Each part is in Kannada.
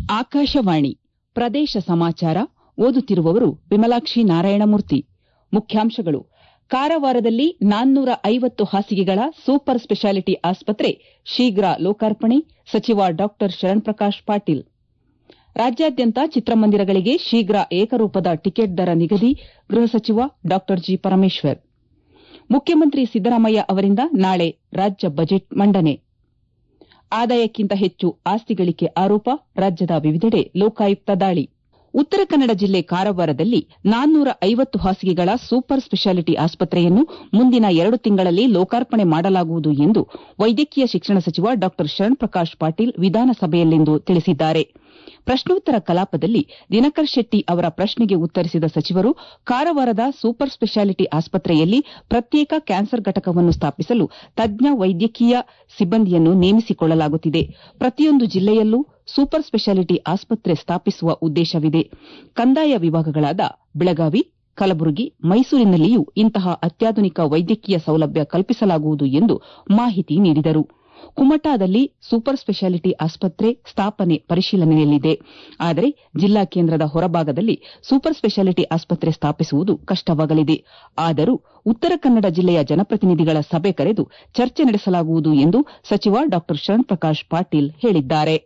ಆಕಾಶವಾಣಿ ಪ್ರದೇಶ ಸಮಾಚಾರ ಓದುತ್ತಿರುವವರು ವಿಮಲಾಕ್ಷಿ ನಾರಾಯಣಮೂರ್ತಿ ಮುಖ್ಯಾಂಶಗಳು ಕಾರವಾರದಲ್ಲಿ ನಾನ್ನೂರ ಐವತ್ತು ಹಾಸಿಗೆಗಳ ಸೂಪರ್ ಸ್ಪೆಷಾಲಿಟಿ ಆಸ್ಪತ್ರೆ ಶೀಘ್ರ ಲೋಕಾರ್ಪಣೆ ಸಚಿವ ಡಾ ಶರಣ್ಪ್ರಕಾಶ್ ಪಾಟೀಲ್ ರಾಜ್ಯಾದ್ಯಂತ ಚಿತ್ರಮಂದಿರಗಳಿಗೆ ಶೀಘ್ರ ಏಕರೂಪದ ಟಿಕೆಟ್ ದರ ನಿಗದಿ ಗೃಹ ಸಚಿವ ಡಾ ಜಿ ಪರಮೇಶ್ವರ್ ಮುಖ್ಯಮಂತ್ರಿ ಸಿದ್ದರಾಮಯ್ಯ ಅವರಿಂದ ನಾಳೆ ರಾಜ್ಯ ಬಜೆಟ್ ಮಂಡನೆ ಆದಾಯಕ್ಕಿಂತ ಹೆಚ್ಚು ಆಸ್ತಿ ಗಳಿಕೆ ಆರೋಪ ರಾಜ್ಯದ ವಿವಿಧೆಡೆ ಲೋಕಾಯುಕ್ತ ದಾಳಿ ಉತ್ತರ ಕನ್ನಡ ಜಿಲ್ಲೆ ಕಾರವಾರದಲ್ಲಿ ನಾನ್ನೂರ ಐವತ್ತು ಹಾಸಿಗೆಗಳ ಸೂಪರ್ ಸ್ಪೆಷಾಲಿಟಿ ಆಸ್ಪತ್ರೆಯನ್ನು ಮುಂದಿನ ಎರಡು ತಿಂಗಳಲ್ಲಿ ಲೋಕಾರ್ಪಣೆ ಮಾಡಲಾಗುವುದು ಎಂದು ವೈದ್ಯಕೀಯ ಶಿಕ್ಷಣ ಸಚಿವ ಡಾ ಶರಣ್ಪ್ರಕಾಶ್ ಪಾಟೀಲ್ ವಿಧಾನಸಭೆಯಲ್ಲಿಂದು ತಿಳಿಸಿದ್ದಾರೆ ಪ್ರಶ್ನೋತ್ತರ ಕಲಾಪದಲ್ಲಿ ದಿನಕರ್ ಶೆಟ್ಟಿ ಅವರ ಪ್ರಶ್ನೆಗೆ ಉತ್ತರಿಸಿದ ಸಚಿವರು ಕಾರವಾರದ ಸೂಪರ್ ಸ್ಪೆಷಾಲಿಟಿ ಆಸ್ಪತ್ರೆಯಲ್ಲಿ ಪ್ರತ್ಯೇಕ ಕ್ಯಾನ್ಸರ್ ಘಟಕವನ್ನು ಸ್ಥಾಪಿಸಲು ತಜ್ಞ ವೈದ್ಯಕೀಯ ಸಿಬ್ಬಂದಿಯನ್ನು ನೇಮಿಸಿಕೊಳ್ಳಲಾಗುತ್ತಿದೆ ಪ್ರತಿಯೊಂದು ಜಿಲ್ಲೆಯಲ್ಲೂ ಸೂಪರ್ ಸ್ಪೆಷಾಲಿಟಿ ಆಸ್ಪತ್ರೆ ಸ್ಥಾಪಿಸುವ ಉದ್ದೇಶವಿದೆ ಕಂದಾಯ ವಿಭಾಗಗಳಾದ ಬೆಳಗಾವಿ ಕಲಬುರಗಿ ಮೈಸೂರಿನಲ್ಲಿಯೂ ಇಂತಹ ಅತ್ಯಾಧುನಿಕ ವೈದ್ಯಕೀಯ ಸೌಲಭ್ಯ ಕಲ್ಪಿಸಲಾಗುವುದು ಎಂದು ಮಾಹಿತಿ ನೀಡಿದರು ಕುಮಟಾದಲ್ಲಿ ಸೂಪರ್ ಸ್ಪೆಷಾಲಿಟಿ ಆಸ್ಪತ್ರೆ ಸ್ಥಾಪನೆ ಪರಿಶೀಲನೆಯಲ್ಲಿದೆ ಆದರೆ ಜಿಲ್ಲಾ ಕೇಂದ್ರದ ಹೊರಭಾಗದಲ್ಲಿ ಸೂಪರ್ ಸ್ಪೆಷಾಲಿಟಿ ಆಸ್ಪತ್ರೆ ಸ್ಥಾಪಿಸುವುದು ಕಷ್ಟವಾಗಲಿದೆ ಆದರೂ ಉತ್ತರ ಕನ್ನಡ ಜಿಲ್ಲೆಯ ಜನಪ್ರತಿನಿಧಿಗಳ ಸಭೆ ಕರೆದು ಚರ್ಚೆ ನಡೆಸಲಾಗುವುದು ಎಂದು ಸಚಿವ ಡಾ ಶರಣ್ಪ್ರಕಾಶ್ ಪಾಟೀಲ್ ಹೇಳಿದ್ದಾರೆ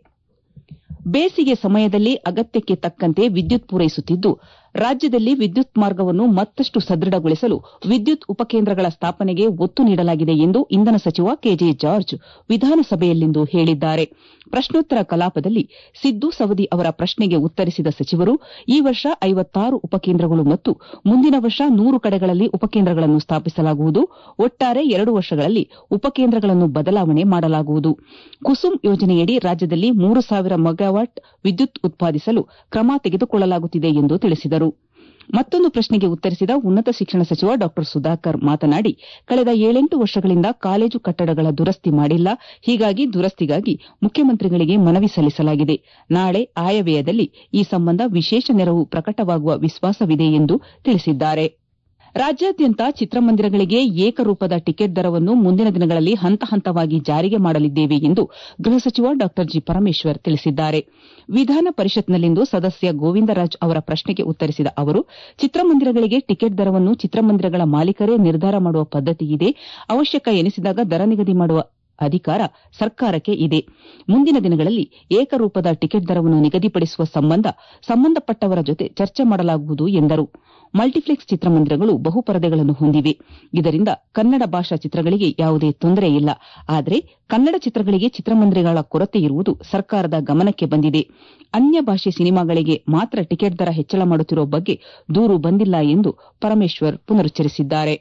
ಬೇಸಿಗೆ ಸಮಯದಲ್ಲಿ ಅಗತ್ಯಕ್ಕೆ ತಕ್ಕಂತೆ ವಿದ್ಯುತ್ ಪೂರೈಸುತ್ತಿದ್ದು ರಾಜ್ಯದಲ್ಲಿ ವಿದ್ಯುತ್ ಮಾರ್ಗವನ್ನು ಮತ್ತಷ್ಟು ಸದೃಢಗೊಳಿಸಲು ವಿದ್ಯುತ್ ಉಪಕೇಂದ್ರಗಳ ಸ್ಥಾಪನೆಗೆ ಒತ್ತು ನೀಡಲಾಗಿದೆ ಎಂದು ಇಂಧನ ಸಚಿವ ಕೆಜೆ ಜಾರ್ಜ್ ವಿಧಾನಸಭೆಯಲ್ಲಿಂದು ಹೇಳಿದ್ದಾರೆ ಪ್ರಶ್ನೋತ್ತರ ಕಲಾಪದಲ್ಲಿ ಸಿದ್ದು ಸವದಿ ಅವರ ಪ್ರಶ್ನೆಗೆ ಉತ್ತರಿಸಿದ ಸಚಿವರು ಈ ವರ್ಷ ಐವತ್ತಾರು ಉಪಕೇಂದ್ರಗಳು ಮತ್ತು ಮುಂದಿನ ವರ್ಷ ನೂರು ಕಡೆಗಳಲ್ಲಿ ಉಪಕೇಂದ್ರಗಳನ್ನು ಸ್ಥಾಪಿಸಲಾಗುವುದು ಒಟ್ಟಾರೆ ಎರಡು ವರ್ಷಗಳಲ್ಲಿ ಉಪಕೇಂದ್ರಗಳನ್ನು ಬದಲಾವಣೆ ಮಾಡಲಾಗುವುದು ಕುಸುಮ್ ಯೋಜನೆಯಡಿ ರಾಜ್ಯದಲ್ಲಿ ಮೂರು ಸಾವಿರ ಮೆಗಾವಾಟ್ ವಿದ್ಯುತ್ ಉತ್ಪಾದಿಸಲು ಕ್ರಮ ತೆಗೆದುಕೊಳ್ಳಲಾಗುತ್ತಿದೆ ಎಂದು ತಿಳಿಸಿದರು ಮತ್ತೊಂದು ಪ್ರಶ್ನೆಗೆ ಉತ್ತರಿಸಿದ ಉನ್ನತ ಶಿಕ್ಷಣ ಸಚಿವ ಡಾ ಸುಧಾಕರ್ ಮಾತನಾಡಿ ಕಳೆದ ಏಳೆಂಟು ವರ್ಷಗಳಿಂದ ಕಾಲೇಜು ಕಟ್ಟಡಗಳ ದುರಸ್ತಿ ಮಾಡಿಲ್ಲ ಹೀಗಾಗಿ ದುರಸ್ತಿಗಾಗಿ ಮುಖ್ಯಮಂತ್ರಿಗಳಿಗೆ ಮನವಿ ಸಲ್ಲಿಸಲಾಗಿದೆ ನಾಳೆ ಆಯವ್ಯಯದಲ್ಲಿ ಈ ಸಂಬಂಧ ವಿಶೇಷ ನೆರವು ಪ್ರಕಟವಾಗುವ ವಿಶ್ವಾಸವಿದೆ ಎಂದು ತಿಳಿಸಿದ್ದಾರೆ ರಾಜ್ಯಾದ್ಯಂತ ಚಿತ್ರಮಂದಿರಗಳಿಗೆ ಏಕರೂಪದ ಟಿಕೆಟ್ ದರವನ್ನು ಮುಂದಿನ ದಿನಗಳಲ್ಲಿ ಹಂತ ಹಂತವಾಗಿ ಜಾರಿಗೆ ಮಾಡಲಿದ್ದೇವೆ ಎಂದು ಗೃಹ ಸಚಿವ ಡಾ ಜಿ ಪರಮೇಶ್ವರ್ ತಿಳಿಸಿದ್ದಾರೆ ವಿಧಾನ ಪರಿಷತ್ನಲ್ಲಿಂದು ಸದಸ್ಯ ಗೋವಿಂದರಾಜ್ ಅವರ ಪ್ರಶ್ನೆಗೆ ಉತ್ತರಿಸಿದ ಅವರು ಚಿತ್ರಮಂದಿರಗಳಿಗೆ ಟಿಕೆಟ್ ದರವನ್ನು ಚಿತ್ರಮಂದಿರಗಳ ಮಾಲೀಕರೇ ನಿರ್ಧಾರ ಮಾಡುವ ಪದ್ದತಿಯಿದೆ ಅವಶ್ಯಕ ಎನಿಸಿದಾಗ ದರ ನಿಗದಿ ಮಾಡುವ ಅಧಿಕಾರ ಸರ್ಕಾರಕ್ಕೆ ಇದೆ ಮುಂದಿನ ದಿನಗಳಲ್ಲಿ ಏಕರೂಪದ ಟಿಕೆಟ್ ದರವನ್ನು ನಿಗದಿಪಡಿಸುವ ಸಂಬಂಧ ಸಂಬಂಧಪಟ್ಟವರ ಜೊತೆ ಚರ್ಚೆ ಮಾಡಲಾಗುವುದು ಎಂದರು ಮಲ್ಟಿಪ್ಲೆಕ್ಸ್ ಚಿತ್ರಮಂದಿರಗಳು ಬಹುಪರದೆಗಳನ್ನು ಹೊಂದಿವೆ ಇದರಿಂದ ಕನ್ನಡ ಭಾಷಾ ಚಿತ್ರಗಳಿಗೆ ಯಾವುದೇ ತೊಂದರೆ ಇಲ್ಲ ಆದರೆ ಕನ್ನಡ ಚಿತ್ರಗಳಿಗೆ ಚಿತ್ರಮಂದಿರಗಳ ಕೊರತೆ ಇರುವುದು ಸರ್ಕಾರದ ಗಮನಕ್ಕೆ ಬಂದಿದೆ ಅನ್ಯ ಭಾಷೆ ಸಿನಿಮಾಗಳಿಗೆ ಮಾತ್ರ ಟಿಕೆಟ್ ದರ ಹೆಚ್ಚಳ ಮಾಡುತ್ತಿರುವ ಬಗ್ಗೆ ದೂರು ಬಂದಿಲ್ಲ ಎಂದು ಪರಮೇಶ್ವರ್ ಪುನರುಚ್ಚರಿಸಿದ್ದಾರೆ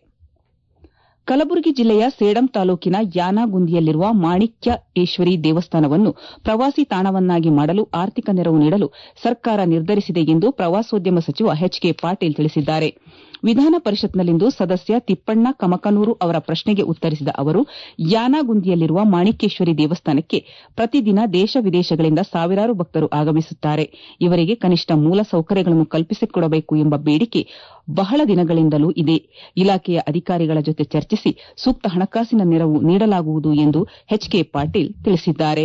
ಕಲಬುರಗಿ ಜಿಲ್ಲೆಯ ಸೇಡಂ ತಾಲೂಕಿನ ಯಾನಾಗುಂದಿಯಲ್ಲಿರುವ ಮಾಣಿಕ್ಯೇಶ್ವರಿ ದೇವಸ್ಥಾನವನ್ನು ಪ್ರವಾಸಿ ತಾಣವನ್ನಾಗಿ ಮಾಡಲು ಆರ್ಥಿಕ ನೆರವು ನೀಡಲು ಸರ್ಕಾರ ನಿರ್ಧರಿಸಿದೆ ಎಂದು ಪ್ರವಾಸೋದ್ಯಮ ಸಚಿವ ಎಚ್ ಕೆ ಪಾಟೀಲ್ ತಿಳಿಸಿದ್ದಾರೆ ವಿಧಾನ ಪರಿಷತ್ನಲ್ಲಿಂದು ಸದಸ್ಯ ತಿಪ್ಪಣ್ಣ ಕಮಕನೂರು ಅವರ ಪ್ರಶ್ನೆಗೆ ಉತ್ತರಿಸಿದ ಅವರು ಯಾನಾಗುಂದಿಯಲ್ಲಿರುವ ಮಾಣಿಕ್ಯೇಶ್ವರಿ ದೇವಸ್ಥಾನಕ್ಕೆ ಪ್ರತಿದಿನ ದೇಶ ವಿದೇಶಗಳಿಂದ ಸಾವಿರಾರು ಭಕ್ತರು ಆಗಮಿಸುತ್ತಾರೆ ಇವರಿಗೆ ಕನಿಷ್ಠ ಮೂಲ ಸೌಕರ್ಯಗಳನ್ನು ಕಲ್ಪಿಸಿಕೊಡಬೇಕು ಎಂಬ ಬೇಡಿಕೆ ಬಹಳ ದಿನಗಳಿಂದಲೂ ಇದೆ ಇಲಾಖೆಯ ಅಧಿಕಾರಿಗಳ ಜೊತೆ ಚರ್ಚಿಸಿ ಸೂಕ್ತ ಹಣಕಾಸಿನ ನೆರವು ನೀಡಲಾಗುವುದು ಎಂದು ಎಚ್ ಕೆ ಪಾಟೀಲ್ ತಿಳಿಸಿದ್ದಾರೆ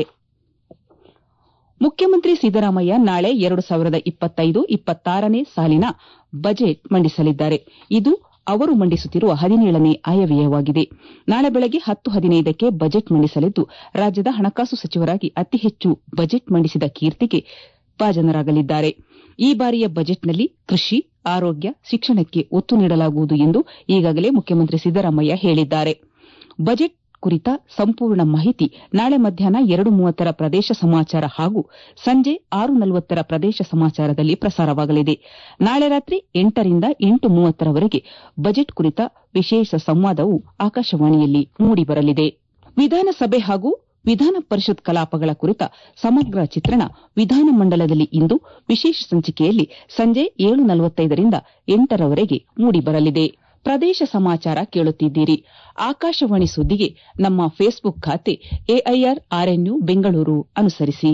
ಮುಖ್ಯಮಂತ್ರಿ ಸಿದ್ದರಾಮಯ್ಯ ನಾಳೆ ಎರಡು ಸಾವಿರದ ಇಪ್ಪತ್ತೈದು ಇಪ್ಪತ್ತಾರನೇ ಸಾಲಿನ ಬಜೆಟ್ ಮಂಡಿಸಲಿದ್ದಾರೆ ಇದು ಅವರು ಮಂಡಿಸುತ್ತಿರುವ ಹದಿನೇಳನೇ ಆಯವ್ಯಯವಾಗಿದೆ ನಾಳೆ ಬೆಳಗ್ಗೆ ಹತ್ತು ಹದಿನೈದಕ್ಕೆ ಬಜೆಟ್ ಮಂಡಿಸಲಿದ್ದು ರಾಜ್ಯದ ಹಣಕಾಸು ಸಚಿವರಾಗಿ ಅತಿ ಹೆಚ್ಚು ಬಜೆಟ್ ಮಂಡಿಸಿದ ಕೀರ್ತಿಗೆ ಭಾಜನರಾಗಲಿದ್ದಾರೆ ಈ ಬಾರಿಯ ಬಜೆಟ್ನಲ್ಲಿ ಕೃಷಿ ಆರೋಗ್ಯ ಶಿಕ್ಷಣಕ್ಕೆ ಒತ್ತು ನೀಡಲಾಗುವುದು ಎಂದು ಈಗಾಗಲೇ ಮುಖ್ಯಮಂತ್ರಿ ಸಿದ್ದರಾಮಯ್ಯ ಹೇಳಿದ್ದಾರೆ ಬಜೆಟ್ ಕುರಿತ ಸಂಪೂರ್ಣ ಮಾಹಿತಿ ನಾಳೆ ಮಧ್ಯಾಹ್ನ ಎರಡು ಮೂವತ್ತರ ಪ್ರದೇಶ ಸಮಾಚಾರ ಹಾಗೂ ಸಂಜೆ ಆರು ನಲವತ್ತರ ಪ್ರದೇಶ ಸಮಾಚಾರದಲ್ಲಿ ಪ್ರಸಾರವಾಗಲಿದೆ ನಾಳೆ ರಾತ್ರಿ ಎಂಟರಿಂದ ಎಂಟು ಮೂವತ್ತರವರೆಗೆ ಬಜೆಟ್ ಕುರಿತ ವಿಶೇಷ ಸಂವಾದವು ಆಕಾಶವಾಣಿಯಲ್ಲಿ ಮೂಡಿಬರಲಿದೆ ವಿಧಾನಸಭೆ ಹಾಗೂ ವಿಧಾನ ಪರಿಷತ್ ಕಲಾಪಗಳ ಕುರಿತ ಸಮಗ್ರ ಚಿತ್ರಣ ವಿಧಾನಮಂಡಲದಲ್ಲಿ ಇಂದು ವಿಶೇಷ ಸಂಚಿಕೆಯಲ್ಲಿ ಸಂಜೆ ಏಳು ನಲವತ್ತೈದರಿಂದ ಎಂಟರವರೆಗೆ ಮೂಡಿಬರಲಿದೆ ಪ್ರದೇಶ ಸಮಾಚಾರ ಕೇಳುತ್ತಿದ್ದೀರಿ ಆಕಾಶವಾಣಿ ಸುದ್ದಿಗೆ ನಮ್ಮ ಫೇಸ್ಬುಕ್ ಖಾತೆ ಎಐಆರ್ ಆರ್ಎನ್ಯು ಬೆಂಗಳೂರು ಅನುಸರಿಸಿ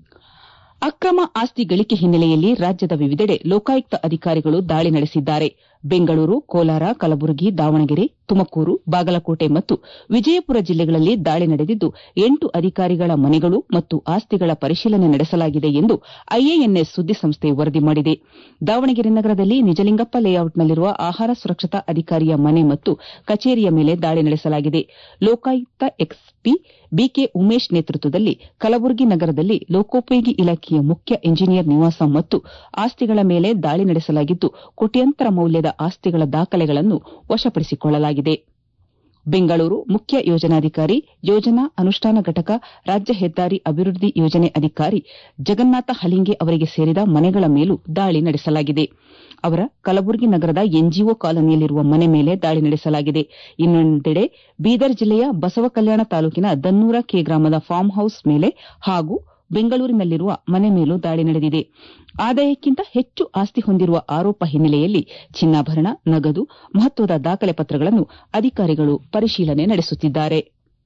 ಅಕ್ರಮ ಆಸ್ತಿ ಗಳಿಕೆ ಹಿನ್ನೆಲೆಯಲ್ಲಿ ರಾಜ್ಯದ ವಿವಿಧೆಡೆ ಲೋಕಾಯುಕ್ತ ಅಧಿಕಾರಿಗಳು ದಾಳಿ ನಡೆಸಿದ್ದಾರೆ ಬೆಂಗಳೂರು ಕೋಲಾರ ಕಲಬುರಗಿ ದಾವಣಗೆರೆ ತುಮಕೂರು ಬಾಗಲಕೋಟೆ ಮತ್ತು ವಿಜಯಪುರ ಜಿಲ್ಲೆಗಳಲ್ಲಿ ದಾಳಿ ನಡೆದಿದ್ದು ಎಂಟು ಅಧಿಕಾರಿಗಳ ಮನೆಗಳು ಮತ್ತು ಆಸ್ತಿಗಳ ಪರಿಶೀಲನೆ ನಡೆಸಲಾಗಿದೆ ಎಂದು ಐಎಎನ್ಎಸ್ ಸುದ್ದಿಸಂಸ್ಥೆ ವರದಿ ಮಾಡಿದೆ ದಾವಣಗೆರೆ ನಗರದಲ್ಲಿ ನಿಜಲಿಂಗಪ್ಪ ಲೇಔಟ್ನಲ್ಲಿರುವ ಆಹಾರ ಸುರಕ್ಷತಾ ಅಧಿಕಾರಿಯ ಮನೆ ಮತ್ತು ಕಚೇರಿಯ ಮೇಲೆ ದಾಳಿ ನಡೆಸಲಾಗಿದೆ ಲೋಕಾಯುಕ್ತ ಎಸ್ಪಿ ಬಿಕೆ ಉಮೇಶ್ ನೇತೃತ್ವದಲ್ಲಿ ಕಲಬುರಗಿ ನಗರದಲ್ಲಿ ಲೋಕೋಪಯೋಗಿ ಇಲಾಖೆಯ ಮುಖ್ಯ ಎಂಜಿನಿಯರ್ ನಿವಾಸ ಮತ್ತು ಆಸ್ತಿಗಳ ಮೇಲೆ ದಾಳಿ ನಡೆಸಲಾಗಿದ್ದು ಕೋಟ್ಯಂತರ ಮೌಲ್ಯದ ಆಸ್ತಿಗಳ ದಾಖಲೆಗಳನ್ನು ವಶಪಡಿಸಿಕೊಳ್ಳಲಾಗಿದೆ ಬೆಂಗಳೂರು ಮುಖ್ಯ ಯೋಜನಾಧಿಕಾರಿ ಯೋಜನಾ ಅನುಷ್ಠಾನ ಘಟಕ ರಾಜ್ಯ ಹೆದ್ದಾರಿ ಅಭಿವೃದ್ಧಿ ಯೋಜನೆ ಅಧಿಕಾರಿ ಜಗನ್ನಾಥ ಹಲಿಂಗೆ ಅವರಿಗೆ ಸೇರಿದ ಮನೆಗಳ ಮೇಲೂ ದಾಳಿ ನಡೆಸಲಾಗಿದೆ ಅವರ ಕಲಬುರಗಿ ನಗರದ ಎನ್ಜಿಒ ಕಾಲೋನಿಯಲ್ಲಿರುವ ಮನೆ ಮೇಲೆ ದಾಳಿ ನಡೆಸಲಾಗಿದೆ ಇನ್ನೊಂದೆಡೆ ಬೀದರ್ ಜಿಲ್ಲೆಯ ಬಸವಕಲ್ಯಾಣ ತಾಲೂಕಿನ ದನ್ನೂರ ಕೆ ಗ್ರಾಮದ ಫಾರ್ಮ್ ಹೌಸ್ ಮೇಲೆ ಹಾಗೂ ಬೆಂಗಳೂರಿನಲ್ಲಿರುವ ಮನೆ ಮೇಲೂ ದಾಳಿ ನಡೆದಿದೆ ಆದಾಯಕ್ಕಿಂತ ಹೆಚ್ಚು ಆಸ್ತಿ ಹೊಂದಿರುವ ಆರೋಪ ಹಿನ್ನೆಲೆಯಲ್ಲಿ ಚಿನ್ನಾಭರಣ ನಗದು ಮಹತ್ವದ ದಾಖಲೆ ಪತ್ರಗಳನ್ನು ಅಧಿಕಾರಿಗಳು ಪರಿಶೀಲನೆ ನಡೆಸುತ್ತಿದ್ದಾರೆ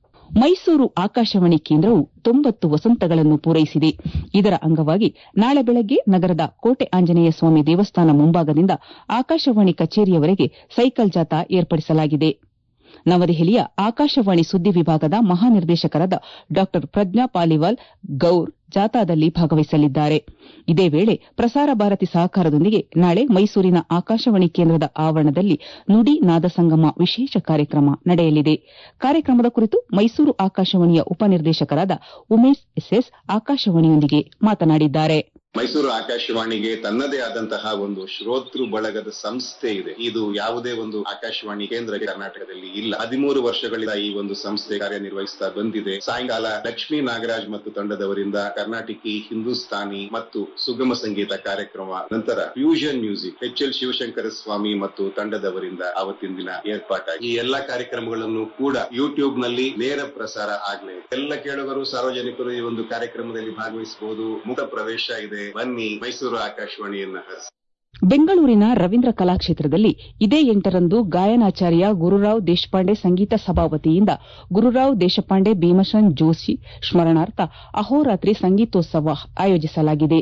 ಮೈಸೂರು ಆಕಾಶವಾಣಿ ಕೇಂದ್ರವು ತೊಂಬತ್ತು ವಸಂತಗಳನ್ನು ಪೂರೈಸಿದೆ ಇದರ ಅಂಗವಾಗಿ ನಾಳೆ ಬೆಳಗ್ಗೆ ನಗರದ ಕೋಟೆ ಆಂಜನೇಯ ಸ್ವಾಮಿ ದೇವಸ್ಥಾನ ಮುಂಭಾಗದಿಂದ ಆಕಾಶವಾಣಿ ಕಚೇರಿಯವರೆಗೆ ಸೈಕಲ್ ಜಾಥಾ ಏರ್ಪಡಿಸಲಾಗಿದೆ ನವದೆಹಲಿಯ ಆಕಾಶವಾಣಿ ಸುದ್ದಿ ವಿಭಾಗದ ಮಹಾನಿರ್ದೇಶಕರಾದ ಡಾ ಪ್ರಜ್ಞಾ ಪಾಲಿವಾಲ್ ಗೌರ್ ಜಾಥಾದಲ್ಲಿ ಭಾಗವಹಿಸಲಿದ್ದಾರೆ ಇದೇ ವೇಳೆ ಪ್ರಸಾರ ಭಾರತಿ ಸಹಕಾರದೊಂದಿಗೆ ನಾಳೆ ಮೈಸೂರಿನ ಆಕಾಶವಾಣಿ ಕೇಂದ್ರದ ಆವರಣದಲ್ಲಿ ನುಡಿ ನಾದ ಸಂಗಮ ವಿಶೇಷ ಕಾರ್ಯಕ್ರಮ ನಡೆಯಲಿದೆ ಕಾರ್ಯಕ್ರಮದ ಕುರಿತು ಮೈಸೂರು ಆಕಾಶವಾಣಿಯ ಉಪನಿರ್ದೇಶಕರಾದ ಉಮೇಶ್ ಎಸ್ಎಸ್ ಆಕಾಶವಾಣಿಯೊಂದಿಗೆ ಮಾತನಾಡಿದ್ದಾರೆ ಮೈಸೂರು ಆಕಾಶವಾಣಿಗೆ ತನ್ನದೇ ಆದಂತಹ ಒಂದು ಶ್ರೋತೃ ಬಳಗದ ಸಂಸ್ಥೆ ಇದೆ ಇದು ಯಾವುದೇ ಒಂದು ಆಕಾಶವಾಣಿ ಕೇಂದ್ರ ಕರ್ನಾಟಕದಲ್ಲಿ ಇಲ್ಲ ಹದಿಮೂರು ವರ್ಷಗಳಿಂದ ಈ ಒಂದು ಸಂಸ್ಥೆ ಕಾರ್ಯನಿರ್ವಹಿಸ್ತಾ ಬಂದಿದೆ ಸಾಯಂಕಾಲ ಲಕ್ಷ್ಮೀ ನಾಗರಾಜ್ ಮತ್ತು ತಂಡದವರಿಂದ ಕರ್ನಾಟಕಿ ಹಿಂದೂಸ್ತಾನಿ ಮತ್ತು ಸುಗಮ ಸಂಗೀತ ಕಾರ್ಯಕ್ರಮ ನಂತರ fusion music H L Shivashankara Swamy ಮತ್ತು ತಂಡದವರಿಂದ ಅವತ್ತಿನ ದಿನ ಏರ್ಪಾಟಾಗಿ ಈ ಎಲ್ಲಾ ಕಾರ್ಯಕ್ರಮಗಳನ್ನು ಕೂಡ ಯೂಟ್ಯೂಬ್ ನಲ್ಲಿ ನೇರ ಪ್ರಸಾರ ಆಗಲಿ ಎಲ್ಲ ಕೇಳುಗರು ಸಾರ್ವಜನಿಕರು ಈ ಒಂದು ಕಾರ್ಯಕ್ರಮದಲ್ಲಿ ಭಾಗವಹಿಸಬಹುದು ಮುಕ್ತ ಪ್ರವೇಶ ಇದೆ ಬನ್ನಿ ಮೈಸೂರು ಆಕಾಶವಾಣಿಯನ್ನ ಹರಿಸಿ ಬೆಂಗಳೂರಿನ ರವೀಂದ್ರ ಕಲಾಕ್ಷೇತ್ರದಲ್ಲಿ ಇದೇ ಎಂಟರಂದು ಗಾಯನಾಚಾರ್ಯ ಗುರುರಾವ್ ದೇಶಪಾಂಡೆ ಸಂಗೀತ ಸಭಾ ವತಿಯಿಂದ ಗುರುರಾವ್ ದೇಶಪಾಂಡೆ ಭೀಮಸನ್ ಜೋಶಿ ಸ್ಮರಣಾರ್ಥ ಅಹೋರಾತ್ರಿ ಸಂಗೀತೋತ್ಸವ ಆಯೋಜಿಸಲಾಗಿದೆ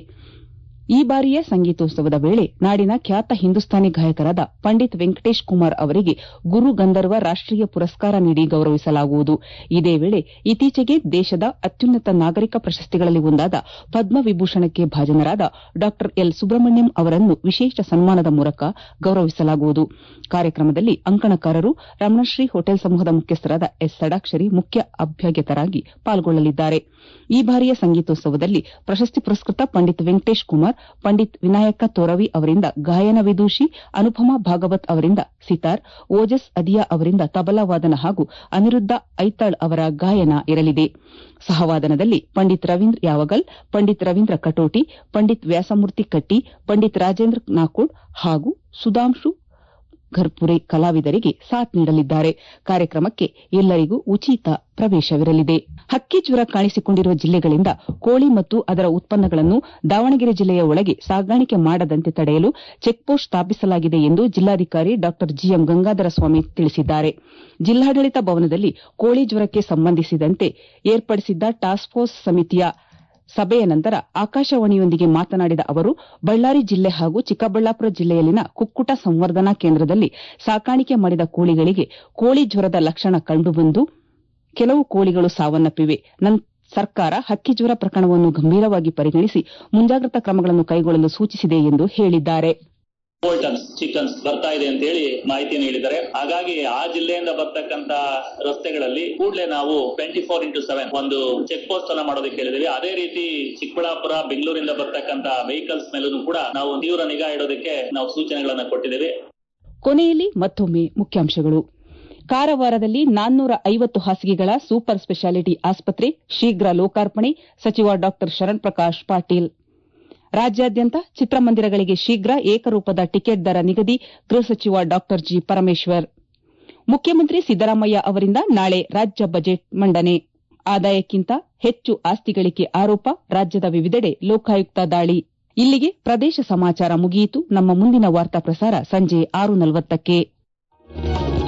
ಈ ಬಾರಿಯ ಸಂಗೀತೋತ್ಸವದ ವೇಳೆ ನಾಡಿನ ಖ್ಯಾತ ಹಿಂದೂಸ್ತಾನಿ ಗಾಯಕರಾದ ಪಂಡಿತ್ ವೆಂಕಟೇಶ್ ಕುಮಾರ್ ಅವರಿಗೆ ಗುರು ಗಂಧರ್ವ ರಾಷ್ಟೀಯ ಪುರಸ್ಕಾರ ನೀಡಿ ಗೌರವಿಸಲಾಗುವುದು ಇದೇ ವೇಳೆ ಇತ್ತೀಚೆಗೆ ದೇಶದ ಅತ್ಯುನ್ನತ ನಾಗರಿಕ ಪ್ರಶಸ್ತಿಗಳಲ್ಲಿ ಒಂದಾದ ಪದ್ಮವಿಭೂಷಣಕ್ಕೆ ಭಾಜನರಾದ ಡಾ ಎಲ್ ಸುಬ್ರಹ್ಮಣ್ಯಂ ಅವರನ್ನು ವಿಶೇಷ ಸನ್ಮಾನದ ಮೂಲಕ ಗೌರವಿಸಲಾಗುವುದು ಕಾರ್ಯಕ್ರಮದಲ್ಲಿ ಅಂಕಣಕಾರರು ರಮಣಶ್ರೀ ಹೋಟೆಲ್ ಸಮೂಹದ ಮುಖ್ಯಸ್ಥರಾದ ಎಸ್ ಷಡಾಕ್ಷರಿ ಮುಖ್ಯ ಅಭ್ಯಾಗತರಾಗಿ ಪಾಲ್ಗೊಳ್ಳಲಿದ್ದಾರೆ ಈ ಬಾರಿಯ ಸಂಗೀತೋತ್ಸವದಲ್ಲಿ ಪ್ರಶಸ್ತಿ ಪುರಸ್ಕೃತ ಪಂಡಿತ್ ವೆಂಕಟೇಶ್ ಕುಮಾರ್ ಪಂಡಿತ್ ವಿನಾಯಕ ತೋರವಿ ಅವರಿಂದ ಗಾಯನ ವಿದೂಷಿ ಅನುಪಮಾ ಭಾಗವತ್ ಅವರಿಂದ ಸಿತಾರ್ ಓಜಸ್ ಅದಿಯಾ ಅವರಿಂದ ತಬಲಾ ವಾದನ ಹಾಗೂ ಅನಿರುದ್ಧ ಐತಾಳ್ ಅವರ ಗಾಯನ ಇರಲಿದೆ ಸಹವಾದನದಲ್ಲಿ ಪಂಡಿತ್ ರವೀಂದ್ರ ಯಾವಗಲ್ ಪಂಡಿತ್ ರವೀಂದ್ರ ಕಟೋಟಿ ಪಂಡಿತ್ ವ್ಯಾಸಮೂರ್ತಿ ಕಟ್ಟಿ ಪಂಡಿತ್ ರಾಜೇಂದ್ರ ನಾಕೋಡ್ ಹಾಗೂ ಸುಧಾಂಶು ಘರ್ಪುರೆ ಕಲಾವಿದರಿಗೆ ಸಾಥ್ ನೀಡಲಿದ್ದಾರೆ ಕಾರ್ಯಕ್ರಮಕ್ಕೆ ಎಲ್ಲರಿಗೂ ಉಚಿತ ಪ್ರವೇಶವಿರಲಿದೆ ಹಕ್ಕಿ ಜ್ವರ ಕಾಣಿಸಿಕೊಂಡಿರುವ ಜಿಲ್ಲೆಗಳಿಂದ ಕೋಳಿ ಮತ್ತು ಅದರ ಉತ್ಪನ್ನಗಳನ್ನು ದಾವಣಗೆರೆ ಜಿಲ್ಲೆಯ ಒಳಗೆ ಸಾಗಾಣಿಕೆ ಮಾಡದಂತೆ ತಡೆಯಲು ಚೆಕ್ಪೋಸ್ಟ್ ಸ್ಥಾಪಿಸಲಾಗಿದೆ ಎಂದು ಜಿಲ್ಲಾಧಿಕಾರಿ ಡಾ ಜಿಎಂ ಗಂಗಾಧರ ಸ್ವಾಮಿ ತಿಳಿಸಿದ್ದಾರೆ ಜಿಲ್ಲಾಡಳಿತ ಭವನದಲ್ಲಿ ಕೋಳಿ ಜ್ವರಕ್ಕೆ ಸಂಬಂಧಿಸಿದಂತೆ ಏರ್ಪಡಿಸಿದ್ದ ಟಾಸ್ಕ್ ಫೋರ್ಸ್ ಸಮಿತಿಯ ಸಭೆಯ ನಂತರ ಆಕಾಶವಾಣಿಯೊಂದಿಗೆ ಮಾತನಾಡಿದ ಅವರು ಬಳ್ಳಾರಿ ಜಿಲ್ಲೆ ಹಾಗೂ ಚಿಕ್ಕಬಳ್ಳಾಪುರ ಜಿಲ್ಲೆಯಲ್ಲಿನ ಕುಕ್ಕುಟ ಸಂವರ್ಧನಾ ಕೇಂದ್ರದಲ್ಲಿ ಸಾಕಾಣಿಕೆ ಮಾಡಿದ ಕೋಳಿಗಳಿಗೆ ಕೋಳಿ ಜ್ವರದ ಲಕ್ಷಣ ಕಂಡುಬಂದು ಕೆಲವು ಕೋಳಿಗಳು ಸಾವನ್ನಪ್ಪಿವೆ ಸರ್ಕಾರ ಹಕ್ಕಿ ಜ್ವರ ಪ್ರಕರಣವನ್ನು ಗಂಭೀರವಾಗಿ ಪರಿಗಣಿಸಿ ಮುಂಜಾಗ್ರತಾ ಕ್ರಮಗಳನ್ನು ಕೈಗೊಳ್ಳಲು ಸೂಚಿಸಿದೆ ಎಂದು ಹೇಳಿದ್ದಾರೆ ಟನ್ಸ್ ಚಿಕನ್ಸ್ ಬರ್ತಾ ಇದೆ ಅಂತ ಹೇಳಿ ಮಾಹಿತಿಯನ್ನು ನೀಡಿದ್ದಾರೆ ಹಾಗಾಗಿ ಆ ಜಿಲ್ಲೆಯಿಂದ ಬರ್ತಕ್ಕಂತ ರಸ್ತೆಗಳಲ್ಲಿ ಕೂಡಲೇ ನಾವು ಟ್ವೆಂಟಿ ಫೋರ್ ಇಂಟು ಸೆವೆನ್ ಒಂದು ಚೆಕ್ ಪೋಸ್ಟ್ ಅನ್ನ ಮಾಡೋದಕ್ಕೆ ಹೇಳಿದೀವಿ ಅದೇ ರೀತಿ ಚಿಕ್ಕಬಳ್ಳಾಪುರ ಬೆಂಗಳೂರಿಂದ ಬರ್ತಕ್ಕಂತ ವೆಹಿಕಲ್ಸ್ ಮೇಲೂ ಕೂಡ ನಾವು ತೀವ್ರ ನಿಗಾ ಇಡೋದಕ್ಕೆ ನಾವು ಸೂಚನೆಗಳನ್ನ ಕೊಟ್ಟಿದ್ದೇವೆ ಕೊನೆಯಲ್ಲಿ ಮತ್ತೊಮ್ಮೆ ಮುಖ್ಯಾಂಶಗಳು ಕಾರವಾರದಲ್ಲಿ ನಾನ್ನೂರ ಐವತ್ತು ಹಾಸಿಗೆಗಳ ಸೂಪರ್ ಸ್ಪೆಷಾಲಿಟಿ ಆಸ್ಪತ್ರೆ ಶೀಘ್ರ ಲೋಕಾರ್ಪಣೆ ಸಚಿವ ಡಾ ಶರಣ್ ಪ್ರಕಾಶ್ ಪಾಟೀಲ್ ರಾಜ್ಯಾದ್ಯಂತ ಚಿತ್ರಮಂದಿರಗಳಿಗೆ ಶೀಘ್ರ ಏಕರೂಪದ ಟಿಕೆಟ್ ದರ ನಿಗದಿ ಗೃಹ ಸಚಿವ ಡಾ ಜಿ ಪರಮೇಶ್ವರ್ ಮುಖ್ಯಮಂತ್ರಿ ಸಿದ್ದರಾಮಯ್ಯ ಅವರಿಂದ ನಾಳೆ ರಾಜ್ಯ ಬಜೆಟ್ ಮಂಡನೆ ಆದಾಯಕ್ಕಿಂತ ಹೆಚ್ಚು ಆಸ್ತಿ ಗಳಿಕೆ ಆರೋಪ ರಾಜ್ಯದ ವಿವಿಧೆಡೆ ಲೋಕಾಯುಕ್ತ ದಾಳಿ ಇಲ್ಲಿಗೆ ಪ್ರದೇಶ ಸಮಾಚಾರ ಮುಗಿಯಿತು ನಮ್ಮ ಮುಂದಿನ ವಾರ್ತಾ ಪ್ರಸಾರ ಸಂಜೆ ಆರು ನಲವತ್ತಕ್ಕೆ